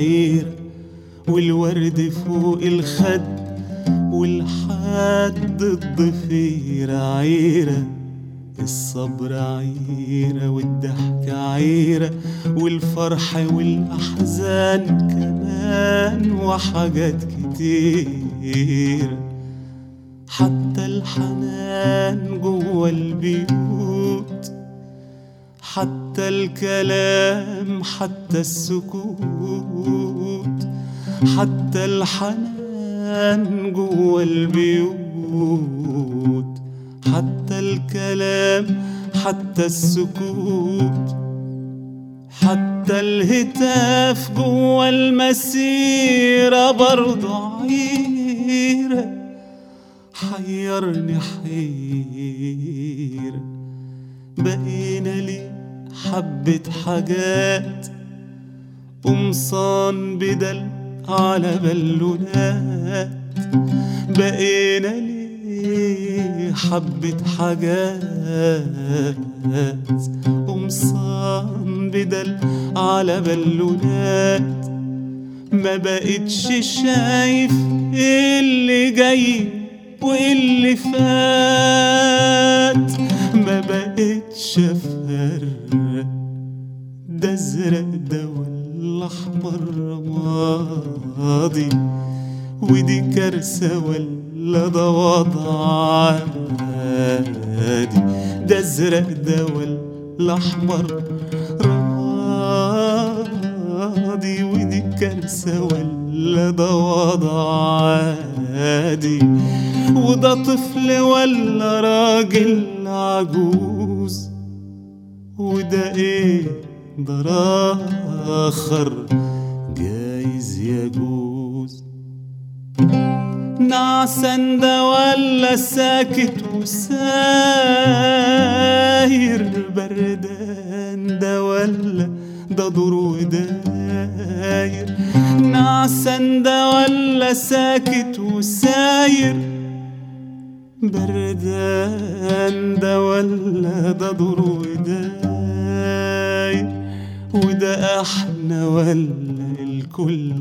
عيرة والورد فوق الخد والحد الضفيرة عيرة الصبر عيرة والضحك عيرة والفرح والأحزان كمان وحاجات كتيرة حتى الحنان جوا البيوت حتى الكلام حتى السكوت حتى الحنان جوا البيوت حتى الكلام حتى السكوت حتى الهتاف جوا المسيرة برضه عيرة حيرني حيرة بقينا لي حبة حاجات قمصان بدل على بالونات بقينا لي حبة حاجات قمصان بدل على بالونات ما بقتش شايف اللي جاي واللي فات ما بقتش افرق ده ازرق ده ولا احمر رمادي ودي كارثة ولا ده وضع عادي ده ازرق ده ولا احمر رمادي ودي كارثة ولا ده وضع عادي وده طفل ولا راجل عجوز وده ايه ده راخر جايز يجوز نعسان ده ولا ساكت وساير بردان ده ولا ده دور وداير نعسان ده ولا ساكت وساير بردان ده ولا ده دور وداير وده احنا ولا الكل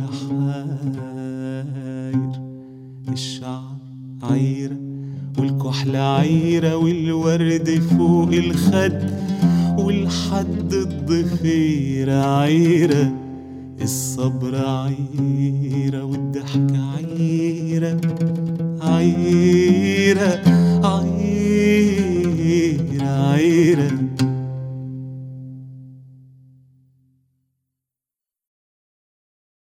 حاير الشعر عيرة والكحل عيرة والورد فوق الخد والحد الضفيرة عيرة الصبر عيرة والضحك عيرة عيرة